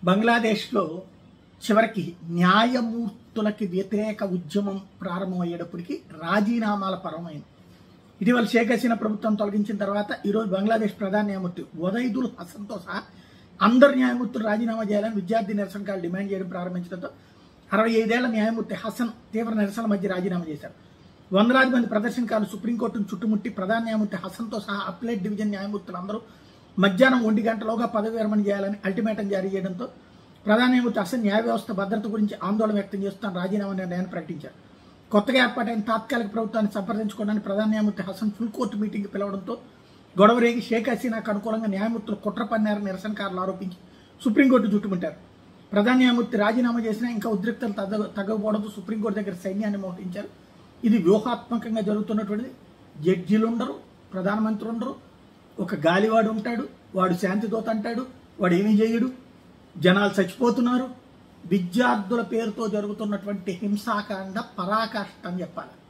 బంగ్లాదేశ్లో చివరికి న్యాయమూర్తులకి వ్యతిరేక ఉద్యమం ప్రారంభమయ్యేటప్పటికి రాజీనామాల పరమైంది ఇటీవల షేక్ హసీనా ప్రభుత్వం తొలగించిన తర్వాత ఈరోజు బంగ్లాదేశ్ ప్రధాన న్యాయమూర్తి ఉదయదుల్ హసన్తో సహా అందరు న్యాయమూర్తులు రాజీనామా చేయాలని విద్యార్థి నిరసనకాలు డిమాండ్ చేయడం ప్రారంభించడంతో అరవై ఐదేళ్ల న్యాయమూర్తి హసన్ తీవ్ర నిరసన మధ్య రాజీనామా చేశారు వందలాది మంది ప్రదర్శనకారులు సుప్రీంకోర్టును చుట్టుముట్టి ప్రధాన న్యాయమూర్తి హసన్తో సహా అప్లైట్ డివిజన్ న్యాయమూర్తులు అందరూ మధ్యాహ్నం ఒంటి గంటలోగా పదవి విరమణ చేయాలని అల్టిమేటం జారీ చేయడంతో ప్రధాన న్యాయమూర్తి హసన్ న్యాయ వ్యవస్థ భద్రత గురించి ఆందోళన వ్యక్తం చేస్తూ రాజీనామా నిర్ణయాన్ని ప్రకటించారు కొత్తగా ఏర్పాటైన తాత్కాలిక ప్రభుత్వాన్ని సంప్రదించుకోవడానికి ప్రధాన న్యాయమూర్తి హసన్ ఫుల్ కోర్టు మీటింగ్ పిలవడంతో గొడవ రేగి షేక్ హసీనాకు అనుకూలంగా న్యాయమూర్తులు కుట్ర పన్నారని నిరసనకారులు ఆరోపించి సుప్రీంకోర్టు చుట్టుముట్టారు ప్రధాన న్యాయమూర్తి రాజీనామా చేసినా ఇంకా ఉద్రిక్తలు తగ్గ తగ్గకపోవడంతో సుప్రీంకోర్టు దగ్గర సైన్యాన్ని మోహరించారు ఇది వ్యూహాత్మకంగా జరుగుతున్నటువంటిది జడ్జీలు ఉండరు ప్రధానమంత్రి ఉండరు ఒక గాలివాడు ఉంటాడు వాడు శాంతిదూత అంటాడు వాడు ఏమీ చేయడు జనాలు చచ్చిపోతున్నారు విద్యార్థుల పేరుతో జరుగుతున్నటువంటి హింసాకాండ పరాకాష్ట అని చెప్పాలి